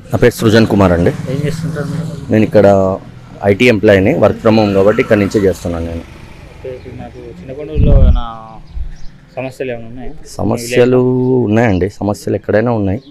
నా పేరు సృజన్ కుమార్ అండి ఏం చేస్తుంటారు మీరు నేను ఇక్కడ ఐటీ ఎంప్లాయీని వర్క్ ఫ్రమ్ హోమ్ కాబట్టి ఇక్కడ నుంచే చేస్తున్నాను నేను ఓకే, ఇప్పుడు నాకు చిన్నకొండూరులో ఏమైనా సమస్యలు ఏమైనా ఉన్నాయా సమస్యలు ఉన్నాయండి సమస్యలు ఎక్కడైనా ఉన్నాయి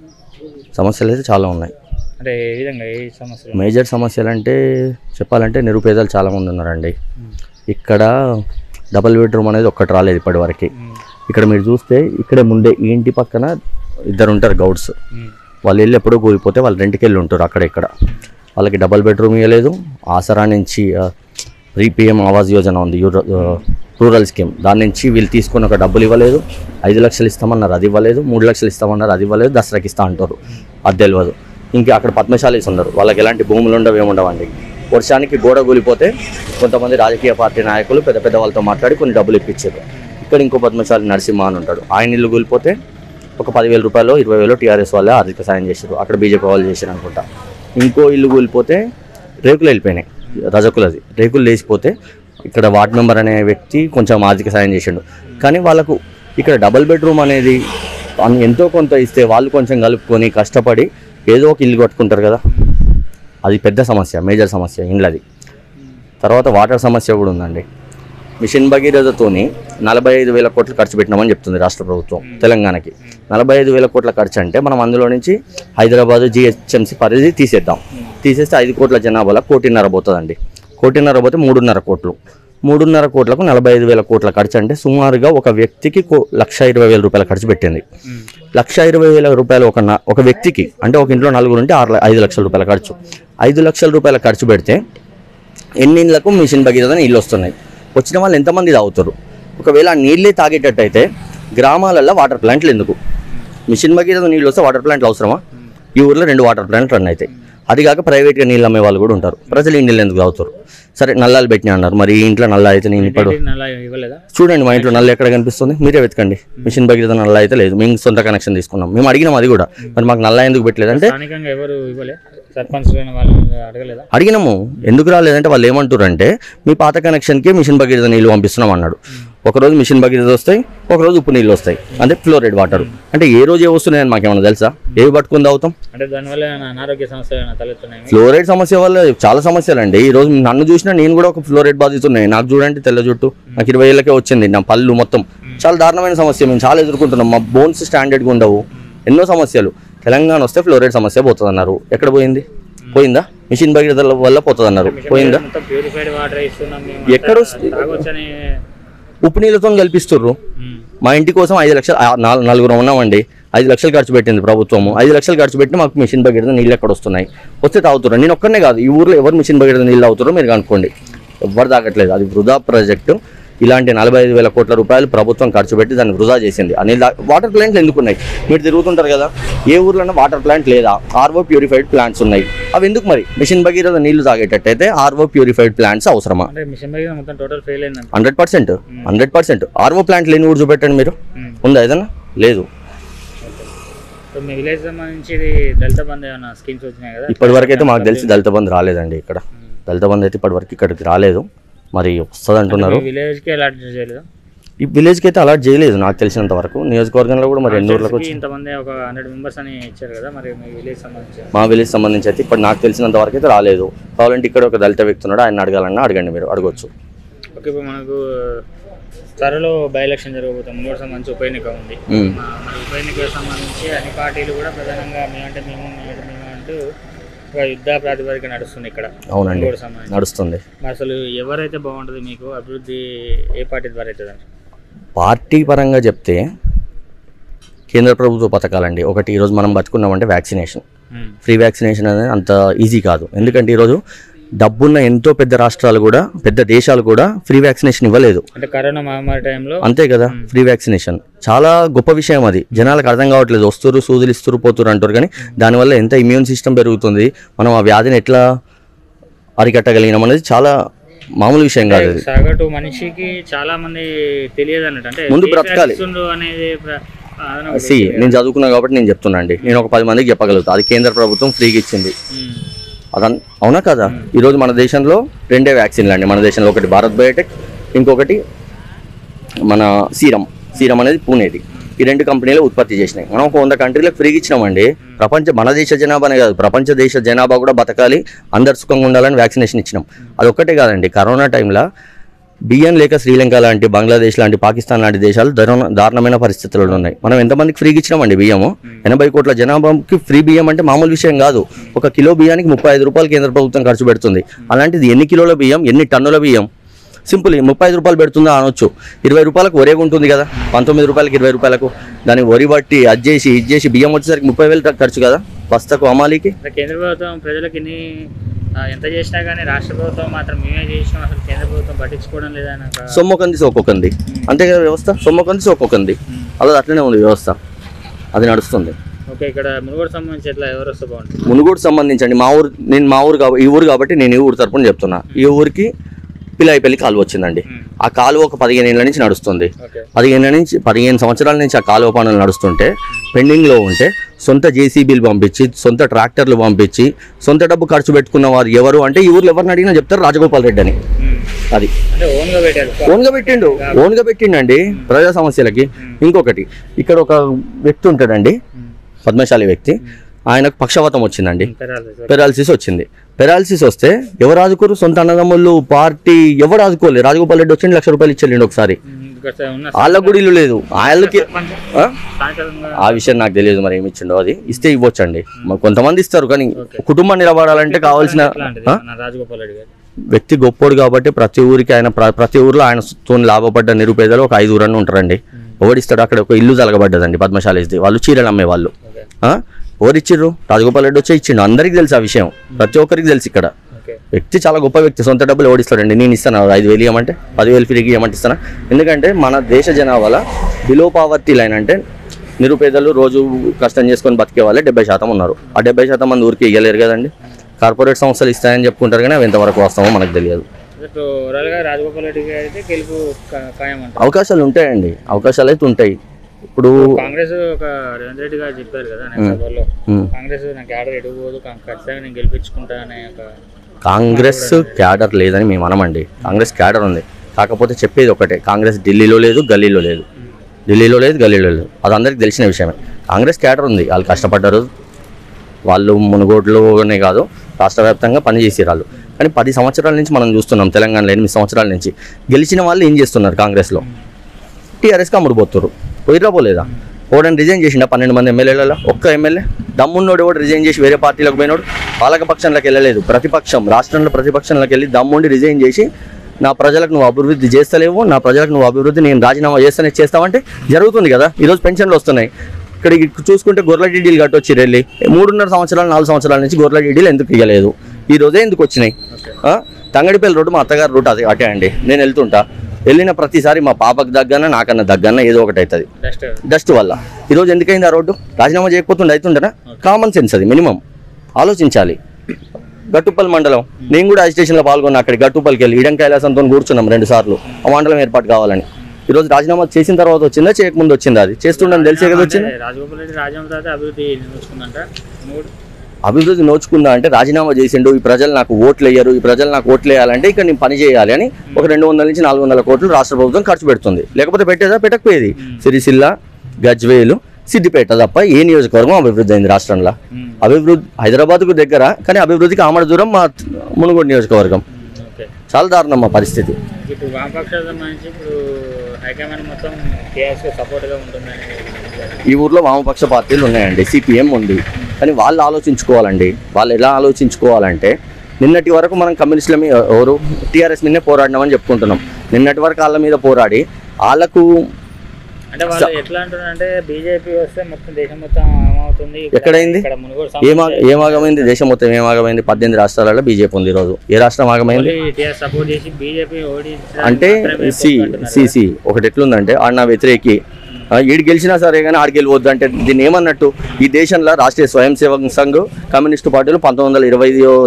సమస్యలు అయితే చాలా ఉన్నాయి అంటే ఏ విధంగా ఏ సమస్యలు మేజర్ సమస్యలు అంటే చెప్పాలంటే నిరుపేదలు చాలామంది ఉన్నారండి ఇక్కడ డబుల్ బెడ్రూమ్ అనేది ఒక్కటి రాలేదు ఇప్పటివరకు ఇక్కడ మీరు చూస్తే ఇక్కడే ముందే ఈ ఇంటి పక్కన ఇద్దరు ఉంటారు గౌడ్స్ వాళ్ళు వెళ్ళి ఎప్పుడో కూలిపోతే వాళ్ళు రెంట్కి వెళ్ళి ఉంటారు అక్కడ ఇక్కడ వాళ్ళకి డబల్ బెడ్రూమ్ ఇవ్వలేదు ఆసరా నుంచి ప్రీ పిఎం ఆవాస్ యోజన ఉంది యూర- ఆ, రూరల్ స్కీమ్ దాని నుంచి వీళ్ళు తీసుకుని ఒక డబ్బులు ఇవ్వలేదు ఐదు లక్షలు ఇస్తామన్నారు అది ఇవ్వలేదు మూడు లక్షలు ఇస్తామన్నారు అది ఇవ్వలేదు దసరాకి ఇస్తా అంటారు అది తెలియదు ఇంకా అక్కడ పద్మశాలీస్ ఉన్నారు వాళ్ళకి ఎలాంటి భూములు ఉండవు ఏముండవండి వర్షానికి గోడ కూలిపోతే కొంతమంది రాజకీయ పార్టీ నాయకులు పెద్ద పెద్ద వాళ్ళతో మాట్లాడి కొన్ని డబ్బులు ఇప్పించారు ఇక్కడ ఇంకో పద్మశాలి నరసింహ అని ఉంటాడు ఆయన ఇల్లు కూలిపోతే ఒక పదివేల రూపాయలు ఇరవై వేలు టీఆర్ఎస్ వాళ్ళే ఆర్థిక సాయం చేశారు అక్కడ బీజేపీ వాళ్ళు చేశారు అనుకుంటా ఇంకో ఇల్లు కూలిపోతే రేకులు వెళ్ళిపోయినాయి రజకులది రేకులు లేచిపోతే ఇక్కడ వార్డ్ మెంబర్ అనే వ్యక్తి కొంచెం ఆర్థిక సాయం చేసిండు కానీ వాళ్ళకు ఇక్కడ డబుల్ బెడ్రూమ్ అనేది అన్- ఎంతో కొంత ఇస్తే వాళ్ళు కొంచెం కలుపుకొని కష్టపడి ఏదో ఒక ఇల్లు కట్టుకుంటారు కదా అది పెద్ద సమస్య మేజర్ సమస్య ఇండ్లది తర్వాత వాటర్ సమస్య కూడా ఉందండి మిషన్ భగీరథతోని నలభై ఐదు వేల కోట్లు ఖర్చు పెట్టినామని చెప్తుంది రాష్ట్ర ప్రభుత్వం తెలంగాణకి నలభై ఐదు వేల కోట్ల ఖర్చు అంటే మనం అందులో నుంచి హైదరాబాద్ జిహెచ్ఎంసీ పరిధి తీసేద్దాం తీసేస్తే ఐదు కోట్ల జనాభాలో కోటిన్నర పోతుందండి కోటిన్నర పోతే మూడున్నర కోట్లు మూడున్నర కోట్లకు నలభై ఐదు వేల కోట్ల ఖర్చు అంటే సుమారుగా ఒక వ్యక్తికి కో- లక్ష ఇరవై వేల రూపాయల ఖర్చు పెట్టింది లక్ష ఇరవై వేల రూపాయలు ఒక న- ఒక వ్యక్తికి అంటే ఒక ఇంట్లో నలుగురు ఉంటే ఆరు ల- ఐదు లక్షల రూపాయల ఖర్చు ఐదు లక్షల రూపాయల ఖర్చు పెడితే ఎన్ని ఇళ్ళకు మిషన్ భగీరథ నీళ్ళు వస్తున్నాయి వచ్చిన వాళ్ళు ఎంతమంది తాగుతారు ఒకవేళ ఆ నీళ్ళే తాగేటట్టు అయితే గ్రామాలలో వాటర్ ప్లాంట్లు ఎందుకు మిషన్ భగీరథ నీళ్ళు వస్తే వాటర్ ప్లాంట్లు అవసరమా ఈ ఊర్లో రెండు వాటర్ ప్లాంట్లు రన్ అవుతాయి అది కాక ప్రైవేట్గా నీళ్ళు అమ్మే వాళ్ళు కూడా ఉంటారు ప్రజలు ఈ నీళ్ళు ఎందుకు తాగుతారు సరే నల్లాలు పెట్టినా అన్నారు మరి ఈ ఇంట్లో నల్ల అయితే నేను ఇప్పుడు అలా ఇవ్వలేదా చూడండి మా ఇంట్లో నల్ల ఎక్కడ కనిపిస్తుంది మీరే వెతకండి మిషన్ భగీరథ నల్ల అయితే లేదు మేము సొంత కనెక్షన్ తీసుకున్నాం మేము అడిగినాం అది కూడా మరి మాకు నల్ల ఎందుకు పెట్టలేదు అంటే స్థానికంగా ఎవరు ఇవ్వలే సర్పంచ్ వాళ్ళు అడగలేదా అడిగినాము ఎందుకు రాలేదంటే వాళ్ళు ఏమంటారు అంటే మీ పాత కనెక్షన్కి మిషన్ భగీరథ నీళ్ళు పంపిస్తున్నాం అన్నాడు ఒకరోజు మిషన్ భగీరథ వస్తాయి ఒకరోజు ఉప్పు నీళ్ళు వస్తాయి అంటే ఫ్లోరైడ్ వాటర్ అంటే ఏ రోజు ఏ వస్తున్నాయని మాకేమన్నా తెలుసా ఏవి పట్టుకుని తాగుతాం అంటే దానివల్ల ఏమైనా అనారోగ్య సమస్యలు ఏమైనా తలెత్తున్నాయి ఫ్లోరైడ్ సమస్య వల్ల చాలా సమస్యలు అండి ఈ రోజు నన్ను చూసినా నేను కూడా ఒక ఫ్లోరైడ్ బాధితున్నాయి నాకు చూడండి తెల్ల జుట్టు నాకు ఇరవై ఏళ్ళకే వచ్చింది నా పళ్ళు మొత్తం చాలా దారుణమైన సమస్య మేము చాలా ఎదుర్కొంటున్నాం మా బోన్స్ స్టాండర్డ్గా ఉండవు ఎన్నో సమస్యలు తెలంగాణ వస్తే ఫ్లోరైడ్ సమస్య పోతుంది అన్నారు ఎక్కడ పోయింది పోయిందా మిషన్ భగీరథ వల్ల పోతుంది అన్నారు పోయిందా మొత్తం ప్యూరిఫైడ్ వాటర్ ఇస్తున్నాం మేము ఎక్కడ వస్తుంది? తాగొచ్చని ఉప్పు నీళ్ళతో కల్పిస్తుర్రు ఉమ్. మా ఇంటి కోసం ఐదు లక్షలు ఆ, నాలుగు నలుగురు ఉన్నామండి ఐదు లక్షలు ఖర్చు పెట్టింది ప్రభుత్వము ఐదు లక్షలు ఖర్చు పెట్టి మాకు మిషన్ భగీరథ నీళ్ళు ఎక్కడ వస్తున్నాయి వస్తే తాగుతున్నారు నేను ఒక్కనే కాదు ఈ ఊర్లో ఎవరు మిషన్ భగీరథ నీళ్ళు తాగుతారో మీరు కనుక్కోండి ఎవ్వరు తాగట్లేదు అది వృధా ప్రాజెక్టు ఇలాంటి నలభై ఐదు వేల కోట్ల రూపాయలు ప్రభుత్వం ఖర్చు పెట్టి దాన్ని వృధా చేసింది అని వాటర్ ప్లాంట్లు ఎందుకు ఉన్నాయి మీరు తిరుగుతుంటారు కదా ఏ ఊర్లోనే వాటర్ ప్లాంట్ లేదా ఆర్ఓ ప్యూరిఫైడ్ ప్లాంట్స్ ఉన్నాయి అవి ఎందుకు మరి మిషన్ భగీరథ నీళ్లు తాగేటట్టయితే ఆర్ఓ ప్యూరిఫైడ్ ప్లాంట్స్ అవసరమా అంటే మిషన్ మీద మొత్తం టోటల్ ఫెయిల్ అయిందంట hundred percent hundred percent RO plant లేని ఊరు చూపెట్టండి మీరు ఉమ్. ఉందా ఏదన్నా లేదు సో మీ విలేజ్ సంబంధించి ఇది దళిత బంధు ఏమైనా స్కీమ్స్ వచ్చినాయి కదా ఇప్పటి వరకు అయితే మాకు తెలిసి దళిత బంధు రాలేదండి ఇక్కడ దళిత బంధు అయితే ఇప్పటి వరకు ఇక్కడికి రాలేదు మరి వస్తుంది అంటున్నారు మీ విలేజ్కి అలాట్ చేయలేదు ఈ విలేజ్కి అయితే అలాట్ చేయలేదు నాకు తెలిసినంత వరకు నియోజకవర్గంలో కూడా మరి ఎన్ని ఊర్లకు వచ్చి ఇంతమంది ఒక హండ్రెడ్ మెంబర్స్ అని ఇచ్చారు కదా మరి మీ విలేజ్ సంబంధించి మా విలేజ్ సంబంధించి అయితే ఇప్పుడు నాకు తెలిసినంత వరకు అయితే రాలేదు కావాలంటే ఇక్కడ ఒక దళిత వ్యక్తి ఉన్నాడు ఆయన అడగాలన్నా అడగండి మీరు అడగొచ్చు ఓకే ఇప్పుడు మనకు త్వరలో బై ఎలక్షన్ జరగబోతుంది మూడు సంబంధించి ఉప ఎన్నిక ఉంది ఉమ్. మా- మరి ఉప ఎన్నికకు సంబంధించి అన్ని పార్టీలు కూడా ప్రధానంగా మేమంటే మేము మేమంటే మేము అంటూ ఒక యుద్ధ ప్రాతిపదిక నడుస్తుంది ఇక్కడ అవునండి మూడు సంబంధించి నడుస్తుంది మరి అసలు ఎవరైతే బాగుంటుంది మీకు అభివృద్ధి ఏ పార్టీ ద్వారా అవుతుంది అంటారు? పార్టీ పరంగా చెప్తే కేంద్ర ప్రభుత్వ పథకాలండి ఒకటి ఈరోజు మనం బతుకున్నామంటే వ్యాక్సినేషన్ ఉమ్. ఫ్రీ వ్యాక్సినేషన్ అనేది అంత ఈజీ కాదు ఎందుకంటే ఈరోజు డబ్బున్న ఎంతో పెద్ద రాష్ట్రాలు కూడా పెద్ద దేశాలు కూడా ఫ్రీ వ్యాక్సినేషన్ ఇవ్వలేదు అంటే కరోనా మహమ్మారి టైంలో అంతే కదా ఫ్రీ వ్యాక్సినేషన్ చాలా గొప్ప విషయం అది జనాలకు అర్థం కావట్లేదు వస్తురు సూదులు ఇస్తురు పోతురు అంటారు కానీ దానివల్ల ఎంత ఇమ్యూన్ సిస్టమ్ పెరుగుతుంది మనం ఆ వ్యాధిని ఎట్లా అరికట్టగలిగినాం అనేది చాలా మామూలు విషయం కాదు అది సగటు మనిషికి చాలా మంది తెలియదు అన్నట్టు అంటే ముందు ఏ బ్రతకాలి. వ్యాక్సిన్లు అనేది ప్ర- అదనం ఒకటి సి నేను చదువుకున్నా కాబట్టి నేను చెప్తున్నా అండి నేను ఒక పది మందికి చెప్పగలుగుతా అది కేంద్ర ప్రభుత్వం ఫ్రీగా ఇచ్చింది ఉమ్. అదన్ అవునా కదా ఈరోజు మన దేశంలో రెండే వ్యాక్సిన్లు అండి మన దేశంలో ఒకటి భారత్ బయోటెక్ ఇంకొకటి మన సీరం సీరం అనేది పూణేది ఈ రెండు కంపెనీలు ఉత్పత్తి చేసినాయి మనం ఒక వంద కంట్రీలకు ఫ్రీగా ఇచ్చినామండి ప్రపంచ మన దేశ జనాభానే కాదు ప్రపంచ దేశ జనాభా కూడా బతకాలి అందరు సుఖంగా ఉండాలని వ్యాక్సినేషన్ ఇచ్చినాం అదొక్కటే కాదండి కరోనా టైంలో బియ్యం లేక శ్రీలంక లాంటి బంగ్లాదేశ్ లాంటి పాకిస్తాన్ లాంటి దేశాలు దారుణ దారుణమైన పరిస్థితుల్లో ఉన్నాయి మనం ఎంతమందికి ఫ్రీగా ఇచ్చినామండి బియ్యము ఎనభై కోట్ల జనాభాకి ఫ్రీ బియ్యం అంటే మామూలు విషయం కాదు ఒక కిలో బియ్యానికి ముప్పై ఐదు రూపాయలు కేంద్ర ప్రభుత్వం ఖర్చు పెడుతుంది అలాంటిది ఎన్ని కిలోల బియ్యం ఎన్ని టన్నుల బియ్యం సింపుల్ ముప్పై ఐదు రూపాయలు పెడుతుందా అనొచ్చు ఇరవై రూపాయలకు ఒరేగా ఉంటుంది కదా పంతొమ్మిది రూపాయలకి ఇరవై రూపాయలకు దాన్ని వరి బట్టి అది చేసి ఇది చేసి బియ్యం వచ్చేసరికి ముప్పై వేలు ఖర్చు కదా బస్తకు అమాలీకి అంటే కేంద్ర ప్రభుత్వం ప్రజలకు ఇన్ని ఆ, ఎంత చేసినా కానీ రాష్ట్ర ప్రభుత్వం మాత్రం మేమే చేసినాం అసలు కేంద్ర ప్రభుత్వం పట్టించుకోవడం లేదా అని ఒక సొమ్మొకంది సోకొకంది అంతే కదా వ్యవస్థ సొమ్మొకంది సోకొకంది అలా అట్లనే ఉంది వ్యవస్థ అది నడుస్తుంది ఓకే ఇక్కడ మునుగోడు సంబంధించి ఎట్లా ఎవరు వస్తే బాగుంటుంది మునుగోడు సంబంధించండి మా ఊరు నేను మా ఊరు కాబట్టి ఈ ఊరు కాబట్టి నేను ఈ ఊరు తరపున చెప్తున్నా ఈ ఊరికి పిల్లాయిపల్లి కాలువ వచ్చిందండి మ్మ్. ఆ కాలువ ఒక పదిహేను ఏళ్ళ నుంచి నడుస్తుంది ఓకే పదిహేను నుంచి పదిహేను సంవత్సరాల నుంచి ఆ కాలువ పనులు నడుస్తుంటే పెండింగ్లో ఉంటే సొంత జేసీబీలు పంపించి సొంత ట్రాక్టర్లు పంపించి సొంత డబ్బు ఖర్చు పెట్టుకున్న వారు ఎవరు అంటే ఈ ఊర్లో ఎవరిని అడిగినా చెప్తారు రాజగోపాల్ రెడ్డి అని మ్మ్. అది అంటే ఓన్గా పెట్టారు ఓన్గా పెట్టిండు ఓన్గా పెట్టిండండి ప్రజా సమస్యలకి ఇంకొకటి ఇక్కడ ఒక వ్యక్తి ఉంటాడండి మ్మ్. పద్మశాలి వ్యక్తి ఆయనకు పక్షవాతం వచ్చిందండి పెరాలసిస్. పెరాలసిస్ వచ్చింది పెరాలసిస్ వస్తే ఎవరు ఆదుకోరు సొంత అన్నదమ్ములు పార్టీ ఎవరు ఆదుకోలేదు రాజగోపాల్ రెడ్డి వచ్చి లక్ష రూపాయలు ఇచ్చేయండి ఒకసారి మ్మ్. ఇక్కడ ఉన్న వాళ్ళకు కూడా ఇల్లు లేదు వాళ్ళకి సర్పంచ్ ఆ? స్థానికంగా ఆ విషయం నాకు తెలియదు మరి ఏమి ఇచ్చిండో అది ఇస్తే ఇవ్వచ్చండి మరి కొంతమంది ఇస్తారు కానీ కుటుంబం నిలబడాలంటే కావాల్సిన ఎట్లాంటిది మన రాజగోపాల్ రెడ్డి గారు వ్యక్తి గొప్పోడు కాబట్టి ప్రతి ఊరికి ఆయన ప్ర- ప్రతి ఊర్లో ఆయనతో లాభపడ్డ నిరుపేదలు ఒక ఐదుగురు అన్న ఉంటారండి ఎవడిస్తాడు అక్కడ ఒక ఇల్లు జలగబడ్డదండి పద్మశాలిది వాళ్ళు చీరలు అమ్మేవాళ్ళు ఓకే ఆ? ఎవరిచ్చిర్రు రాజగోపాల్ రెడ్డి వచ్చి ఇచ్చిండు అందరికీ తెలుసు ఆ విషయం ప్రతి ఒక్కరికి తెలుసు ఇక్కడ ఓకే వ్యక్తి చాలా గొప్ప వ్యక్తి సొంత డబ్బులు ఓడిస్తాడండి నేను ఇస్తాను ఐదు వేలు ఇవ్వమంటే పదివేలు ఫ్రీకి ఇవ్వమంటే ఇస్తాను ఎందుకంటే మన దేశ జనాభాలో బిలో పావర్టీ లైన్ అంటే నిరుపేదలు రోజు కష్టం చేసుకొని బతికే వాళ్ళే డెబ్బై శాతం ఉన్నారు ఆ డెబ్బై శాతం మంది ఊరికి ఇవ్వలేరు కదండి కార్పొరేట్ సంస్థలు ఇస్తాయని చెప్పుకుంటారు కానీ అవి ఎంతవరకు వాస్తవమో మనకు తెలియదు ఇప్పుడు ఓవరాల్గా రాజగోపాల్ రెడ్డి గారు అయితే గెలుపు కా- ఖాయం అంటారు అవకాశాలు ఉంటాయండి అవకాశాలు అయితే ఉంటాయి ఇప్పుడు కాంగ్రెస్ ఒక రేవంత్ రెడ్డి గారు చెప్పారు కదా నెక్స్ట్ సభలో ఉమ్, కాంగ్రెస్ నాకు ఆర్డర్ ఎడుగుపోదు ఖచ్చితంగా నేను గెలిపించుకుంటా అనే ఒక కాంగ్రెస్ క్యాడర్ లేదని మేము అనమండి కాంగ్రెస్ క్యాడర్ ఉంది కాకపోతే చెప్పేది ఒకటే కాంగ్రెస్ ఢిల్లీలో లేదు గల్లీలో లేదు ఢిల్లీలో లేదు గల్లీలో లేదు అది అందరికీ తెలిసిన విషయమే కాంగ్రెస్ క్యాడర్ ఉంది వాళ్ళు కష్టపడ్డారు వాళ్ళు మునుగోడులోనే కాదు రాష్ట్ర వ్యాప్తంగా పనిచేసారు వాళ్ళు కానీ పది సంవత్సరాల నుంచి మనం చూస్తున్నాం తెలంగాణలో ఎనిమిది సంవత్సరాల నుంచి గెలిచిన వాళ్ళు ఏం చేస్తున్నారు కాంగ్రెస్లో టీఆర్ఎస్కి అమ్ముడుపోతున్నారు పోయిరా పోలేదా ఓడని రిజైన్ చేసిండ పన్నెండు మంది ఎమ్మెల్యేలలో ఒక్క ఎమ్మెల్యే దమ్మున్నోడు కూడా రిజైన్ చేసి వేరే పార్టీలకు పోయినోడు పాలక పక్షంలోకి వెళ్ళలేదు ప్రతిపక్షం రాష్ట్రంలో ప్రతిపక్షంలోకి వెళ్ళి దమ్ముండి రిజైన్ చేసి నా ప్రజలకు నువ్వు అభివృద్ధి చేస్తలేవు నా ప్రజలకు నువ్వు అభివృద్ధి నేను రాజీనామా చేస్తానే చేస్తావంటే జరుగుతుంది కదా ఈరోజు పెన్షన్లు వస్తున్నాయి ఇక్కడ చూసుకుంటే గొర్రెల డీడీలు కట్టొచ్చి వెళ్ళి మూడున్నర సంవత్సరాలు నాలుగు సంవత్సరాల నుంచి గొర్రెల డీడీలు ఎందుకు ఇవ్వలేదు ఈ రోజే ఎందుకు వచ్చినాయి ఆ? తంగడిపల్లి రోడ్డు మా అత్తగారి రూట్ అది అటే అండి నేను వెళ్తుంటా వెళ్ళిన ప్రతిసారి మా పాపకు దగ్గర నాకన్నా దగ్గర ఏదో ఒకటి అవుతుంది డస్ట్ డస్ట్ వల్ల ఈరోజు ఎందుకైంది ఆ రోడ్డు రాజీనామా చేయకపోతుండే అవుతుండనా కామన్ సెన్స్ అది మినిమం ఆలోచించాలి గట్టుపల్లి మండలం నేను కూడా అజిటేషన్లో పాల్గొన్నా అక్కడికి గట్టుపల్లికి వెళ్ళి ఇడం కైలాసంతో కూర్చున్నాం రెండు సార్లు ఆ మండలం ఏర్పాటు కావాలని ఈరోజు రాజీనామా చేసిన తర్వాత వచ్చిందా చేయకముందు వచ్చిందా అది చేస్తుండని తెలిసే కదా వచ్చింది అంటే రాజగోపాల్ రెడ్డి రాజ్యం తర్వాత అభివృద్ధి చూసుకుందంట మూడు అభివృద్ధి నోచుకుందా అంటే రాజీనామా చేసిండు ఈ ప్రజలు నాకు ఓట్లు వేయరు ఈ ప్రజలు నాకు ఓట్లు వేయాలంటే ఇక్కడ నేను పని చేయాలి అని ఒక రెండు వందల నుంచి నాలుగు వందల కోట్లు రాష్ట్ర ప్రభుత్వం ఖర్చు పెడుతుంది లేకపోతే పెట్టేదా పెట్టకపోయేది సిరిసిల్ల గజ్వేలు సిద్దిపేట తప్ప ఏ నియోజకవర్గం అభివృద్ధి అయింది రాష్ట్రంలో మ్మ్. అభివృద్ధి హైదరాబాద్కు దగ్గర కానీ అభివృద్ధికి ఆమడ దూరం మా మునుగోడు నియోజకవర్గం ఓకే చాలా దారుణం మా పరిస్థితి ఇప్పుడు వామపక్షాలకు సంబంధించి ఇప్పుడు హైకమాండ్ మొత్తం టీఆర్ఎస్ సపోర్ట్గా ఉంటుందని ఈ ఊర్లో వామపక్ష పార్టీలు ఉన్నాయండి సిపిఎం ఉంది కానీ వాళ్ళు ఆలోచించుకోవాలండి వాళ్ళు ఎలా ఆలోచించుకోవాలంటే నిన్నటి వరకు మనం కమ్యూనిస్టుల మీద ఎవరు టీఆర్ఎస్ మీదనే పోరాడినామని చెప్పుకుంటున్నాం నిన్నటి వరకు వాళ్ళ మీద పోరాడి వాళ్ళకు అంటే వాళ్ళు ఎట్లా అంటున్నారంటే బీజేపీ వస్తే మొత్తం దేశం మొత్తం ఏమవుతుంది ఇక్కడ- ఎక్కడైంది? ఇక్కడ మునుగోడు ఏమా ఏమాగమైంది దేశం మొత్తం ఏమాగమైంది పద్దెనిమిది రాష్ట్రాలలో బీజేపీ ఉంది ఈరోజు ఏ రాష్ట్రం ఆగమైంది టీఆర్ఎస్ సపోర్ట్ చేసి బీజేపీ ఓడి అంటే సి సిసి ఒకటి ఎట్లుందంటే ఆడ నా వ్యతిరేకి ఆ, ఈడు గెలిచినా సరే కానీ ఆడికి వెళ్ళిపోద్దు అంటే దీన్ని ఏమన్నట్టు ఈ దేశంలో రాష్ట్రీయ స్వయం సేవక్ సంఘ్ కమ్యూనిస్టు పార్టీలు పంతొమ్మిది వందల ఇరవై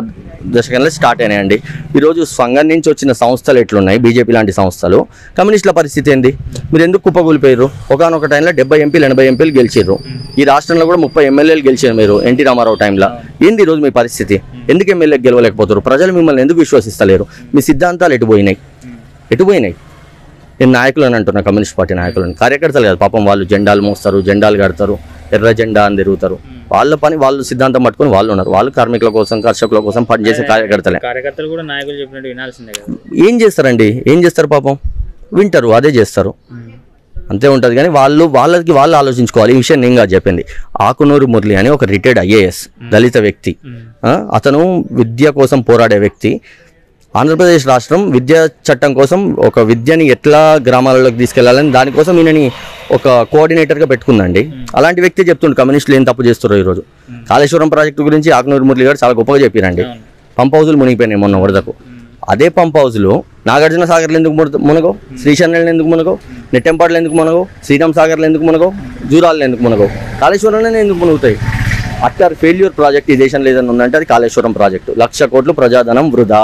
దశకంలో స్టార్ట్ అయినాయండి ఈరోజు సంఘం నుంచి వచ్చిన సంస్థలు ఎట్లున్నాయి బీజేపీ లాంటి సంస్థలు కమ్యూనిస్టుల పరిస్థితి ఏంది మీరు ఎందుకు కుప్పకూలిపోయారు ఒకనొక టైంలో డెబ్బై ఎంపీలు ఎనభై ఎంపీలు గెలిచారు ఈ రాష్ట్రంలో కూడా ముప్పై ఎమ్మెల్యేలు గెలిచారు మీరు ఎన్టీ రామారావు టైంలో ఏంది ఈరోజు మీ పరిస్థితి ఎందుకు ఎమ్మెల్యే గెలవలేకపోతారు ప్రజలు మిమ్మల్ని ఎందుకు విశ్వసిస్తలేరు మీ సిద్ధాంతాలు ఎటు పోయినాయి ఎటు పోయినాయి నేను నాయకులు అని అంటున్నా కమ్యూనిస్ట్ పార్టీ నాయకులను కార్యకర్తలు కాదు పాపం వాళ్ళు జెండాలు మోస్తారు జెండాలు కడతారు ఎర్ర జెండా అని తిరుగుతారు వాళ్ళ పని వాళ్ళు సిద్ధాంతం పట్టుకొని వాళ్ళు ఉన్నారు వాళ్ళు కార్మికుల కోసం కర్షకుల కోసం పనిచేసే కార్యకర్తలే కార్యకర్తలు కూడా నాయకులు చెప్పినట్టు వినాల్సిందే కదా ఏం చేస్తారండి ఏం చేస్తారు పాపం వింటారు అదే చేస్తారు అంతే ఉంటుంది కానీ వాళ్ళు వాళ్ళకి వాళ్ళు ఆలోచించుకోవాలి ఈ విషయం నేను కాదు చెప్పింది ఆకునూరు మురళి అని ఒక రిటైర్డ్ ఐఏఎస్ దళిత వ్యక్తి ఆ, అతను విద్య కోసం పోరాడే వ్యక్తి ఆంధ్రప్రదేశ్ రాష్ట్రం విద్యా చట్టం కోసం ఒక విద్యని ఎట్లా గ్రామాలలోకి తీసుకెళ్లాలని దానికోసం ఈయనని ఒక కోఆర్డినేటర్గా పెట్టుకుందండి అలాంటి వ్యక్తి చెప్తుండు కమ్యూనిస్టులు ఏం తప్పు చేస్తున్నారు ఈరోజు కాళేశ్వరం ప్రాజెక్టు గురించి ఆకునూరు మురళి గారు చాలా గొప్పగా చెప్పారండి పంప్ హౌజులు మునిగిపోయినాయి మొన్న వరదకు అదే పంప్ హౌస్లో నాగార్జున సాగర్లు ఎందుకు మునగ- మునగవు శ్రీశైలంలో ఎందుకు మునగవు నెట్టెంపాడులు ఎందుకు మునగవు శ్రీరామ్ సాగర్లు ఎందుకు మునగవు జూరాల్లో ఎందుకు మునగవు కాళేశ్వరంలోనే ఎందుకు మునుగుతాయి అట్టర్ ఫెయిల్యూర్ ప్రాజెక్ట్ ఈ దేశంలో ఏదైనా ఉందంటే అది కాళేశ్వరం ప్రాజెక్టు లక్ష కోట్లు ప్రజాధనం వృధా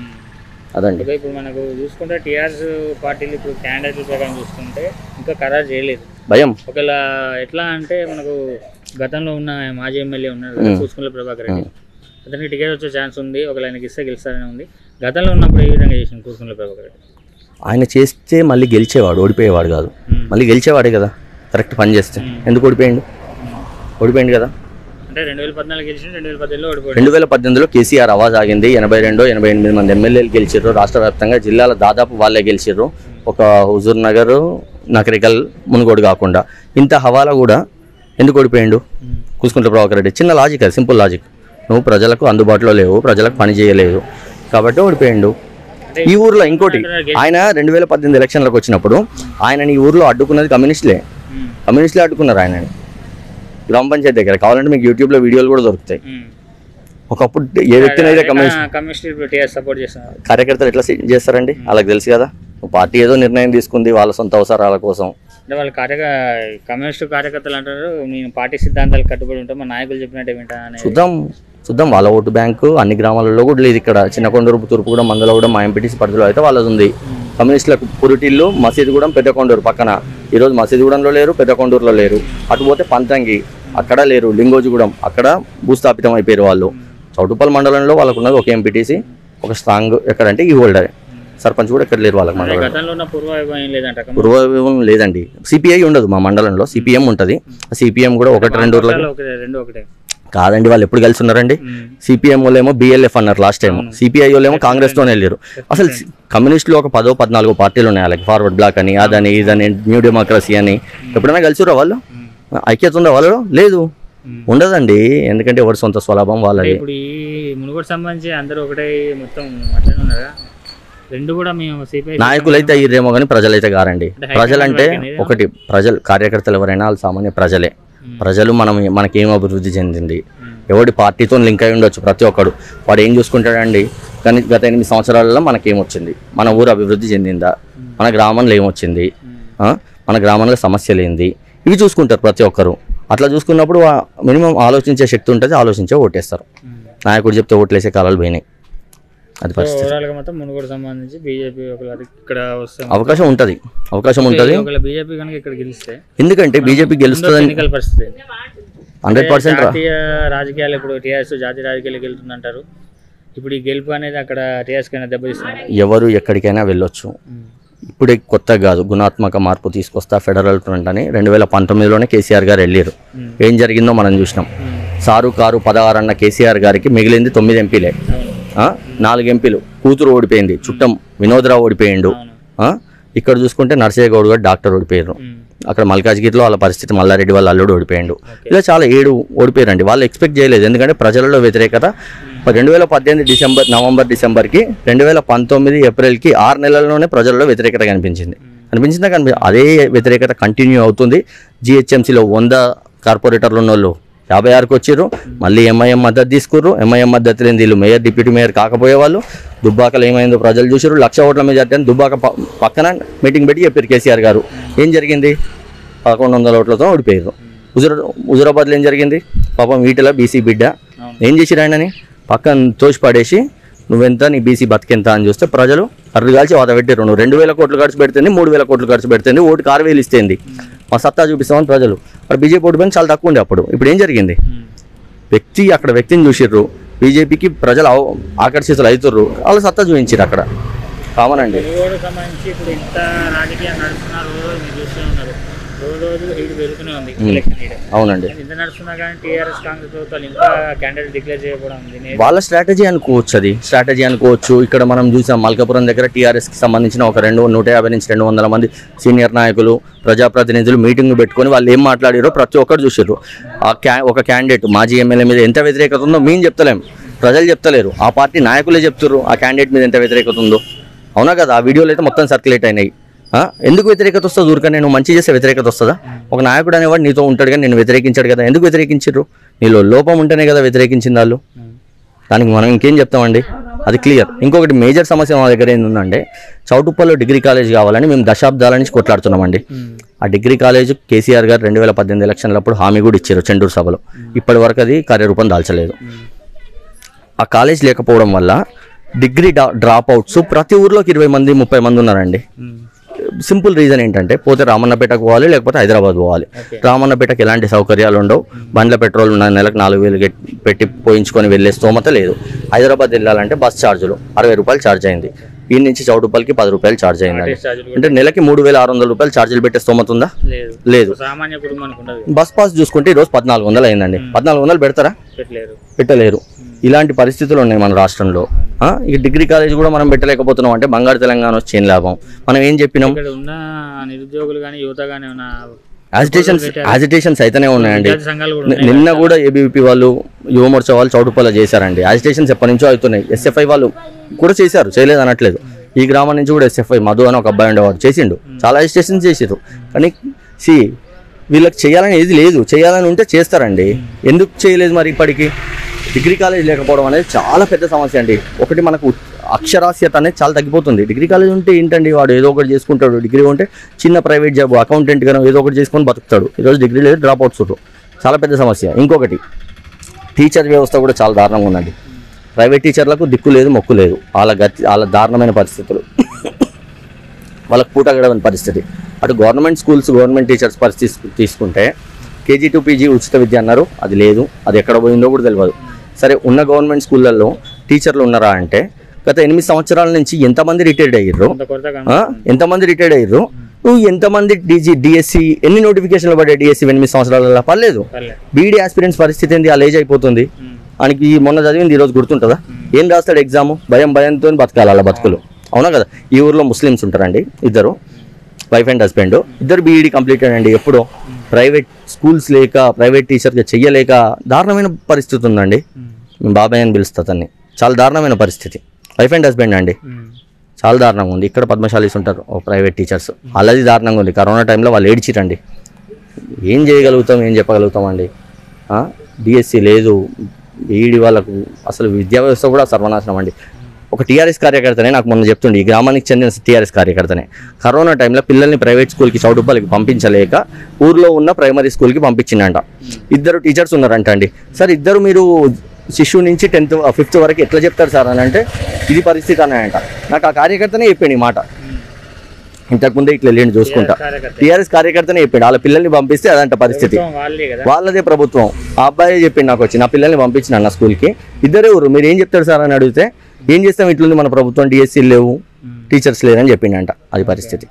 అదండి ఇంకా ఇప్పుడు మనకు చూసుకుంటే టీఆర్ఎస్ పార్టీలు ఇప్పుడు క్యాండిడేట్ల ప్రకారం చూసుకుంటే ఇంకా ఖరారు చేయలేదు భయం ఒకవేళ ఎట్లా అంటే మనకు గతంలో ఉన్న మాజీ ఎమ్మెల్యే ఉన్నారు కదా కూసుకుల ప్రభాకర్ రెడ్డి అతనికి టికెట్ వచ్చే ఛాన్స్ ఉంది ఒకవేళ ఆయనకి ఇస్తే గెలుస్తారని ఉంది గతంలో ఉన్నప్పుడు ఏ విధంగా చేసింది కూసుకుల ప్రభాకర్ రెడ్డి ఆయన చేస్తే మళ్ళీ గెలిచేవాడు ఓడిపోయేవాడు కాదు మ్మ్. మళ్ళీ గెలిచేవాడే కదా కరెక్ట్ పని చేస్తే ఎందుకు ఓడిపోయిండు ఓడిపోయిండు కదా అంటే రెండు వేల పద్నాలుగు గెలిచిన రెండు వేల పద్దెనిమిదిలో ఓడిపోయాడు రెండు వేల పద్దెనిమిదిలో కేసీఆర్ అవాజ్ ఆగింది ఎనభై రెండు ఎనభై ఎనిమిది మంది ఎమ్మెల్యేలు గెలిచిర్రు రాష్ట్ర వ్యాప్తంగా జిల్లాల దాదాపు వాళ్ళే గెలిచిర్రు ఒక హుజూర్ నగర్ నకరికల్ మునుగోడు కాకుండా ఇంత హవాలా కూడా ఎందుకు ఓడిపోయిండు కూసుకుంట ప్రభాకర్ రెడ్డి చిన్న లాజిక్ అది సింపుల్ లాజిక్ నువ్వు ప్రజలకు అందుబాటులో లేవు ప్రజలకు పని చేయలేదు కాబట్టి ఓడిపోయిండు ఈ ఊర్లో ఇంకోటి ఆయన రెండు వేల పద్దెనిమిది ఎలక్షన్లకు వచ్చినప్పుడు ఆయనని ఈ ఊర్లో అడ్డుకున్నది కమ్యూనిస్టులే మ్మ్. కమ్యూనిస్టులే అడ్డుకున్నారు ఆయనని గ్రామ పంచాయతీ దగ్గర కావాలంటే మీకు యూట్యూబ్లో వీడియోలు కూడా దొరుకుతాయి మ్మ్. ఒకప్పుడు ఏ వ్యక్తినైతే కమ్యూనిస్ట్ ఆ, కమ్యూనిస్ట్ ఇప్పుడు టీఆర్ఎస్ సపోర్ట్ చేస్తున్నారు కార్యకర్తలు ఎట్లా సీ- చేస్తారండి వాళ్ళకి తెలుసు కదా పార్టీ ఏదో నిర్ణయం తీసుకుంది వాళ్ళ సొంత అవసరాల కోసం అంటే వాళ్ళ కార్యక కమ్యూనిస్ట్ కార్యకర్తలు అంటారు నేను పార్టీ సిద్ధాంతాలు కట్టుబడి ఉంటాం మా నాయకులు చెప్పినట్టు వింటా అనే చూద్దాం చూద్దాం వాళ్ళ ఓటు బ్యాంకు అన్ని గ్రామాలలో కూడా లేదు ఇక్కడ చిన్న కొండూరు తూర్పు కూడా మందులో కూడా మా ఎంపీటీసీ పరిధిలో అయితే వాళ్ళది ఉంది కమ్యూనిస్టులకు పురిటిల్లు మసీదు కూడా పెద్ద కొండూరు పక్కన ఈరోజు మసీదుగూడెంలో లేరు పెద్ద కొండూరులో లేరు అటు పోతే పంతంగి అక్కడ లేరు లింగోజిగూడెం అక్కడ భూస్థాపితం అయిపోయారు వాళ్ళు చౌటుప్పల్ మండలంలో వాళ్ళకు ఉన్నది ఒక ఎంపీటీసీ ఒక స్ట్రాంగ్ ఎక్కడంటే ఈ హోల్డర్ సర్పంచ్ కూడా ఎక్కడ లేరు వాళ్ళకి అదే మండలం గతంలో ఉన్న పూర్వ వైభవం ఏం లేదంట కమ్యూనిస్ట్ పూర్వవైభవం లేదండి సిపిఐ ఉండదు మా మండలంలో సిపిఎం ఉంటుంది సిపిఎం కూడా ఒకటి రెండు ఊర్లకి పార్టీలు ఒకటే రెండు ఒకటే కాదండి వాళ్ళు ఎప్పుడు కలిసి ఉన్నారండి మ్మ్. సిపిఎం వాళ్ళేమో బిఎల్ఎఫ్ అన్నారు లాస్ట్ టైం సిపిఐ వాళ్ళేమో కాంగ్రెస్ తోనే వెళ్ళారు అసలు సి- కమ్యూనిస్టులు ఒక పదో పద్నాలుగో పార్టీలు ఉన్నాయి వాళ్ళకి ఫార్వర్డ్ బ్లాక్ అని అదని ఇదని న్యూ డెమోక్రసీ అని ఎప్పుడైనా కలిసిరా వాళ్ళు ఐక్యత ఉందా వాళ్ళు లేదు ఉండదండి ఎందుకంటే ఎవరి సొంత స్వలాభం వాళ్ళది ఇప్పుడు ఈ మునుగోడు సంబంధించి అందరూ ఒకటే మొత్తం అట్లనే ఉన్నారా రెండు కూడా మేము సిపిఐ నాయకులైతే అయ్యిరేమో కానీ ప్రజలైతే కారండి ప్రజలంటే ఒకటి ప్రజలు కార్యకర్తలు ఎవరైనా వాళ్ళు సామాన్య ప్రజలే ప్రజలు మనం మనకి ఏం అభివృద్ధి చెందింది ఎవడి పార్టీతో లింక్ అయి ఉండొచ్చు ప్రతి ఒక్కడు వాడు ఏం చూసుకుంటాడండి కానీ గత ఎనిమిది సంవత్సరాలలో మనకేమొచ్చింది మన ఊరు అభివృద్ధి చెందిందా మన గ్రామంలో ఏమొచ్చింది ఆ? మన గ్రామంలో సమస్యలు ఏంది ఇవి చూసుకుంటారు ప్రతి ఒక్కరు అట్లా చూసుకున్నప్పుడు మినిమం ఆలోచించే శక్తి ఉంటుంది ఆలోచించే ఓటేస్తారు నాయకుడు చెప్తే ఓట్లేసే కాలాలు పోయినాయి అది పరిస్థితి ఓవరాల్ గా మొత్తం మునుగోడు సంబంధించి బీజేపీ ఒకవేళ ఇక్కడ వస్తే అవకాశం ఉంటుంది అవకాశం ఉంటుంది ఒకవేళ బీజేపీ కనుక ఇక్కడ గెలిస్తే ఎందుకంటే బీజేపీ గెలుస్తుందని ఎన్నికల పరిస్థితి ఏంటి? హండ్రెడ్ పర్సెంట్ జాతీయ రాజకీయాలు ఇప్పుడు టీఆర్ఎస్ జాతీయ రాజకీయాలకు వెళ్తుందంటారు ఇప్పుడు ఈ గెలుపు అనేది అక్కడ టీఆర్ఎస్ కైనా దెబ్బతీస్తుంది ఎవరు ఎక్కడికైనా వెళ్ళొచ్చు ఇప్పుడే కొత్త కాదు గుణాత్మక మార్పు తీసుకొస్తా ఫెడరల్ ఫ్రంట్ అని రెండు వేల పంతొమ్మిదిలోనే కేసీఆర్ గారు వెళ్ళారు ఏం జరిగిందో మనం చూసినాం సారు కారు పదహారు అన్న కేసీఆర్ గారికి మిగిలింది తొమ్మిది ఎంపీలే ఆ? నాలుగు ఎంపీలు కూతురు ఓడిపోయింది చుట్టం వినోద్రావు ఓడిపోయిండు ఆ? ఇక్కడ చూసుకుంటే నర్సయ్య గౌడ్ గారు డాక్టర్ ఓడిపోయారు అక్కడ మల్కాజ్గిరిలో వాళ్ళ పరిస్థితి మల్లారెడ్డి వాళ్ళ అల్లుడు ఓడిపోయిండు ఇలా చాలా ఏడు ఓడిపోయారండి వాళ్ళు ఎక్స్పెక్ట్ చేయలేదు ఎందుకంటే ప్రజలలో వ్యతిరేకత రెండు వేల పద్దెనిమిది డిసెంబర్ నవంబర్ డిసెంబర్కి రెండు వేల పంతొమ్మిది ఏప్రిల్కి ఆరు నెలల్లోనే ప్రజలలో వ్యతిరేకత కనిపించింది కనిపించిందా కనిపి అదే వ్యతిరేకత కంటిన్యూ అవుతుంది జిహెచ్ఎంసీలో వంద కార్పొరేటర్లు ఉన్న వాళ్ళు యాభై ఆరుకి వచ్చారు మళ్ళీ ఎంఐఎం మద్దతు తీసుకుర్రు ఎంఐఎం మద్దతు లేని వీళ్ళు మేయర్ డిప్యూటీ మేయర్ కాకపోయే వాళ్ళు దుబ్బాకలో ఏమైందో ప్రజలు చూసారు లక్ష ఓట్ల మీద అని దుబ్బాక ప- పక్కన మీటింగ్ పెట్టి చెప్పారు కేసీఆర్ గారు ఏం జరిగింది పదకొండు వందల ఓట్లతో ఓడిపోయారు హుజురా హుజురాబాద్లో ఏం జరిగింది పాపం వీటిలో బీసీ బిడ్డ ఏం చేసిరు ఆయనని పక్కన తోసి పడేసి నువ్వెంత నీ బీసీ బతికెంత అని చూస్తే ప్రజలు అర్రు కాల్చి వాత పెట్టారు నువ్వు రెండు వేల కోట్లు ఖర్చు పెడుతుంది మూడు వేల కోట్లు ఖర్చు పెడుతుంది ఓటుకు ఆరు వేలు ఇస్తేంది మా సత్తా చూపిస్తామని ప్రజలు మరి బీజేపీ ఓటు బ్యాంక్ చాలా తక్కువ ఉండే అప్పుడు ఇప్పుడు ఏం జరిగింది వ్యక్తి అక్కడ వ్యక్తిని చూసిర్రు బీజేపీకి ప్రజలు అవ- ఆకర్షితులు అవుతుర్రు వాళ్ళు సత్తా చూపించారు అక్కడ కామన్ అండి తెలుగువాడు సంబంధించి ఇప్పుడు ఇంత రాజకీయం నడుస్తున్న రోజు రోజు మీరు చూస్తూనే ఉన్నారు రోజు రోజు హీట్ పెరుగుతూనే ఉంది ఎలక్షన్ హీట్ అవునండి ఇంత నడుస్తున్నా కానీ టీఆర్ఎస్ కాంగ్రెస్ ప్రభుత్వాలు ఇంకా క్యాండిడేట్ డిక్లేర్ చేయకపోవడం ఉంది వాళ్ళ స్ట్రాటజీ అనుకోవచ్చు అది స్ట్రాటజీ అనుకోవచ్చు ఇక్కడ మనం చూసాం మల్కాపురం దగ్గర టీఆర్ఎస్కి సంబంధించిన ఒక రెండు నూట యాభై నుంచి రెండు వందల మంది సీనియర్ నాయకులు ప్రజాప్రతినిధులు మీటింగ్ పెట్టుకొని వాళ్ళు ఏం మాట్లాడారో ప్రతి ఒక్కరు చూసారు ఆ క్యా ఒక క్యాండిడేట్ మాజీ ఎమ్మెల్యే మీద ఎంత వ్యతిరేకత ఉందో మేము చెప్తలేం ప్రజలు చెప్తలేరు ఆ పార్టీ నాయకులే చెప్తారు ఆ క్యాండిడేట్ మీద ఎంత వ్యతిరేకత ఉందో అవునా కదా ఆ వీడియోలు అయితే మొత్తం సర్క్యులేట్ అయినాయి ఆ? ఎందుకు వ్యతిరేకత వస్తుంది ఊరికనే నువ్వు మంచి చేస్తే వ్యతిరేకత వస్తుందా ఒక నాయకుడు అనేవాడు నీతో ఉంటాడు కానీ నేను వ్యతిరేకించాడు కదా ఎందుకు వ్యతిరేకించారు నీలో లోపం ఉంటేనే కదా వ్యతిరేకించింది వాళ్ళు దానికి మనం ఇంకేం చెప్తామండి అది క్లియర్ ఇంకొకటి మేజర్ సమస్య మా దగ్గర ఏంటంటే చౌటుప్పల్లో డిగ్రీ కాలేజ్ కావాలని మేము దశాబ్దాల నుంచి కొట్లాడుతున్నామండి ఆ డిగ్రీ కాలేజ్ కేసీఆర్ గారు రెండు వేల పద్దెనిమిది ఎలక్షన్లప్పుడు హామీ కూడా ఇచ్చారు చెండూరు సభలో ఇప్పటి వరకు అది కార్యరూపం దాల్చలేదు ఆ కాలేజ్ లేకపోవడం వల్ల డిగ్రీ డ్రాప్ అవుట్స్ ప్రతి ఊర్లోకి ఇరవై మంది ముప్పై మంది ఉన్నారండి సింపుల్ రీజన్ ఏంటంటే పోతే రామన్నపేటకు పోవాలి లేకపోతే హైదరాబాద్ పోవాలి ఓకే రామన్నపేటకి ఎలాంటి సౌకర్యాలు ఉండవు బండ్ల పెట్రోల్ ఉన్న నెలకు నాలుగు వేలు గెట్- పెట్టి పోయించుకొని వెళ్ళే స్తోమత లేదు హైదరాబాద్ వెళ్ళాలంటే బస్ ఛార్జులు అరవై రూపాయలు ఛార్జ్ అయింది ఈ నుంచి చౌటుప్పల్కి పది రూపాయలు ఛార్జ్ అయిందండి ఛార్జీలు కూడా అంటే నెలకి మూడు వేల ఆరు వందల రూపాయలు ఛార్జీలు పెట్టే స్తోమత ఉందా లేదు లేదు సామాన్య కుటుంబానికి ఉండదు బస్ పాస్ చూసుకుంటే ఈరోజు పద్నాలుగు వందలు అయిందండి పద్నాలుగు వందలు పెడతారా పెట్టలేరు పెట్టలేరు ఇలాంటి పరిస్థితులు ఉన్నాయి మన రాష్ట్రంలో ఆ, ఈ డిగ్రీ కాలేజ్ కూడా మనం పెట్టలేకపోతున్నాం అంటే బంగారు తెలంగాణ వచ్చి ఏం లాభం మనం ఏం చెప్పినాం ఇక్కడ ఉన్న నిరుద్యోగులు కానీ యువత కానీ ఉన్న యాజిటేషన్స్ యాజిటేషన్స్ అయితేనే ఉన్నాయండి విద్యార్థి సంఘాలు కూడా ని- ఉన్నాయి నిన్న కూడా ఏబీవీపీ వాళ్ళు యువమోర్చా వాళ్ళు చౌటుపల్ల చేశారండి యాజిటేషన్స్ ఎప్పటి నుంచో అవుతున్నాయి ఎస్ఎఫ్ఐ వాళ్ళు కూడా చేశారు చేయలేదు అనట్లేదు ఈ గ్రామం నుంచి కూడా ఎస్ఎఫ్ఐ మధు అని ఒక అబ్బాయి ఉండేవాడు చేసిండు చాలా యాజిటేషన్స్ చేసిర్రు కానీ సి వీళ్ళకి చేయాలని ఏది లేదు చేయాలని ఉంటే చేస్తారండి ఎందుకు చేయలేదు మరి ఇప్పటికి డిగ్రీ కాలేజ్ లేకపోవడం అనేది చాలా పెద్ద సమస్య అండి ఒకటి మనకు అక్షరాస్యత అనేది చాలా తగ్గిపోతుంది డిగ్రీ కాలేజ్ ఉంటే ఏంటండి వాడు ఏదో ఒకటి చేసుకుంటాడు డిగ్రీ ఉంటే చిన్న ప్రైవేట్ జాబ్ అకౌంటెంట్ గానో ఏదో ఒకటి చేసుకొని బతుకుతాడు ఈరోజు డిగ్రీ లేదు డ్రాప్ అవుట్స్ చాలా పెద్ద సమస్య ఇంకొకటి టీచర్ వ్యవస్థ కూడా చాలా దారుణంగా ఉందండి ప్రైవేట్ టీచర్లకు దిక్కు లేదు మొక్కు లేదు వాళ్ళ గతి వాళ్ళ దారుణమైన పరిస్థితులు వాళ్ళకు పూట గడవని పరిస్థితి అటు గవర్నమెంట్ స్కూల్స్ గవర్నమెంట్ టీచర్స్ పరిస్థితి తీసుకుంటే కేజీ టు పీజీ ఉచిత విద్య అన్నారు అది లేదు అది ఎక్కడ పోయిందో కూడా తెలియదు సరే ఉన్న గవర్నమెంట్ స్కూళ్ళల్లో టీచర్లు ఉన్నారా అంటే గత ఎనిమిది సంవత్సరాల నుంచి ఎంతమంది రిటైర్డ్ అయ్యారు కొంత కొరత ఆ? ఎంతమంది రిటైర్డ్ అయ్యారు నువ్వు ఎంతమంది డీజీ డిఎస్సి ఎన్ని నోటిఫికేషన్లు పడ్డాయి డిఎస్సి ఎనిమిది సంవత్సరాల పర్లేదు పర్లే బీఈడి ఆస్పిరెంట్స్ పరిస్థితి ఏంది ఆ ఏజ్ అయిపోతుంది ఉమ్. ఆయనకి ఈ మొన్న చదివింది ఈరోజు గుర్తుంటుందా ఏం రాస్తాడు ఎగ్జామ్ భయం భయంతో బతకాలి అలా బతుకులు అవునా కదా ఈ ఊర్లో ముస్లిమ్స్ ఉంటారండి ఇద్దరు వైఫ్ అండ్ హస్బెండ్ ఇద్దరు బీఈడి కంప్లీట్ అండి ఎప్పుడో ప్రైవేట్ స్కూల్స్ లేక ప్రైవేట్ టీచర్గా చెయ్యలేక దారుణమైన పరిస్థితి ఉందండి ఉమ్. మీ బాబాయ్ అని పిలుస్తా అతన్ని చాలా దారుణమైన పరిస్థితి వైఫ్ అండ్ హస్బెండ్ అండి ఉమ్. చాలా దారుణంగా ఉంది ఇక్కడ పద్మశాలీస్ ఉంటారు ఓ ప్రైవేట్ టీచర్స్ అలాది దారుణంగా ఉంది కరోనా టైంలో వాళ్ళు ఏడ్చిరండి ఏం చేయగలుగుతాం ఏం చెప్పగలుగుతాం అండి డిఎస్సి లేదు బీఈడి వాళ్ళకు అసలు విద్యా వ్యవస్థ కూడా సర్వనాశనం అండి ఒక టీఆర్ఎస్ కార్యకర్తనే నాకు మొన్న చెప్తుండే ఈ గ్రామానికి చెందిన టీఆర్ఎస్ కార్యకర్తనే కరోనా టైంలో పిల్లల్ని ప్రైవేట్ స్కూల్కి చౌటుప్పలకి పంపించలేక ఊర్లో ఉన్న ప్రైమరీ స్కూల్కి పంపించిందంట ఇద్దరు టీచర్స్ ఉన్నారంట అండి సార్ ఇద్దరు మీరు శిశువు నుంచి టెన్త్ ఫిఫ్త్ వరకు ఎట్లా చెప్తారు సార్ అని అంటే ఇది పరిస్థితి అన్నాయంట నాకు ఆ కార్యకర్తనే చెప్పాడు ఈ మాట ఇంతకుముందే ఇట్లా వెళ్ళండి చూసుకుంటా కార్యకర్త టీఆర్ఎస్ కార్యకర్తనే చెప్పాడు వాళ్ళ పిల్లల్ని పంపిస్తే అదంట పరిస్థితి ప్రభుత్వం వాళ్ళే కదా వాళ్ళదే ప్రభుత్వం ఆ అబ్బాయి చెప్పిండు నాకు వచ్చి నా పిల్లల్ని పంపించిన అన్న స్కూల్కి ఇద్దరే ఊరు మీరు ఏం చెప్తారు సార్ అని అడిగితే ఏం చేస్తాం ఇట్లుంది మన ప్రభుత్వం డిఎస్సీ లేవు ఉమ్. టీచర్స్ లేరని చెప్పిండంట అది పరిస్థితి